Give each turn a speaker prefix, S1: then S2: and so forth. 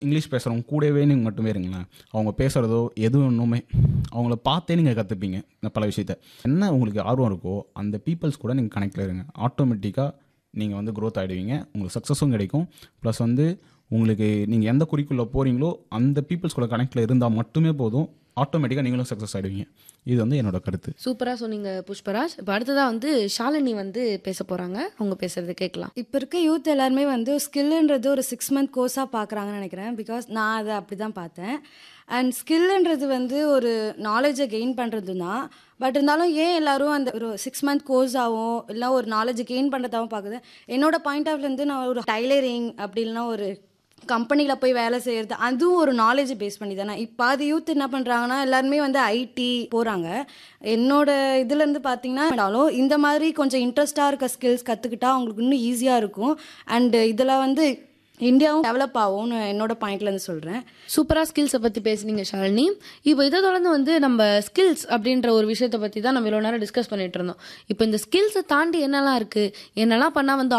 S1: English பேசுகிறவங்க கூடவே நீங்கள் மட்டுமே இருங்களேன் அவங்க பேசுகிறதோ எது ஒன்றுமே அவங்கள பார்த்தே நீங்கள் கற்றுப்பீங்க இந்த பல விஷயத்த என்ன உங்களுக்கு ஆர்வம் இருக்கோ அந்த பீப்புள்ஸ் கூட நீங்கள் கனெக்டில் இருங்க ஆட்டோமேட்டிக்காக நீங்கள் வந்து க்ரோத் ஆகிடுவீங்க உங்களுக்கு சக்ஸஸும் கிடைக்கும் ப்ளஸ் வந்து உங்களுக்கு நீங்கள் எந்த குறிக்குள்ளே போகிறீங்களோ அந்த பீப்புள்ஸ் கூட கனெக்டில் இருந்தால் மட்டுமே போதும் ஆட்டோமேட்டிக்காக நீங்களும் சக்ஸஸ் ஆகிடுவீங்க இது வந்து என்னோட கருத்து
S2: சூப்பரா சொன்னீங்க புஷ்பராஜ் இப்போ அடுத்ததா வந்து ஷாலினி வந்து பேச போறாங்க அவங்க பேசுறது கேட்கலாம்
S3: இப்போ இருக்க யூத் எல்லாருமே வந்து ஸ்கில்லுன்றது ஒரு சிக்ஸ் மந்த் கோர்ஸாக பார்க்குறாங்கன்னு நினைக்கிறேன் பிகாஸ் நான் அதை அப்படி தான் பார்த்தேன் அண்ட் ஸ்கில்லுன்றது வந்து ஒரு நாலேஜை கெயின் பண்ணுறது தான் பட் இருந்தாலும் ஏன் எல்லாரும் அந்த ஒரு சிக்ஸ் மந்த் கோர்ஸாகவும் இல்லை ஒரு நாலேஜ் கெயின் பண்ணுறதாகவும் பார்க்குது என்னோட பாயிண்ட் ஆஃப்லேருந்து நான் ஒரு டைலரிங் அப்படி இல்லைன்னா ஒரு கம்பெனியில் போய் வேலை செய்கிறது அதுவும் ஒரு நாலேஜ் பேஸ் பண்ணி தானே இப்போ அது யூத் என்ன பண்ணுறாங்கன்னா எல்லாருமே வந்து ஐடி போகிறாங்க என்னோட இதுலேருந்து பார்த்தீங்கன்னா இந்த மாதிரி கொஞ்சம் இன்ட்ரெஸ்டாக இருக்க ஸ்கில்ஸ் கற்றுக்கிட்டா அவங்களுக்கு இன்னும் ஈஸியாக இருக்கும் அண்ட் இதில் வந்து இந்தியாவும் டெவலப் ஆகும்னு என்னோட பாயிண்ட்லேருந்து சொல்கிறேன்
S2: சூப்பரா ஸ்கில்ஸை பத்தி பேசுனீங்க ஷாலினி இப்போ இதை தொடர்ந்து வந்து நம்ம ஸ்கில்ஸ் அப்படின்ற ஒரு விஷயத்தை பத்தி தான் நம்ம இவ்வளோ நேரம் டிஸ்கஸ் பண்ணிட்டு இருந்தோம் இப்போ இந்த ஸ்கில்ஸை தாண்டி என்னெல்லாம் இருக்கு என்னெல்லாம் பண்ணா வந்து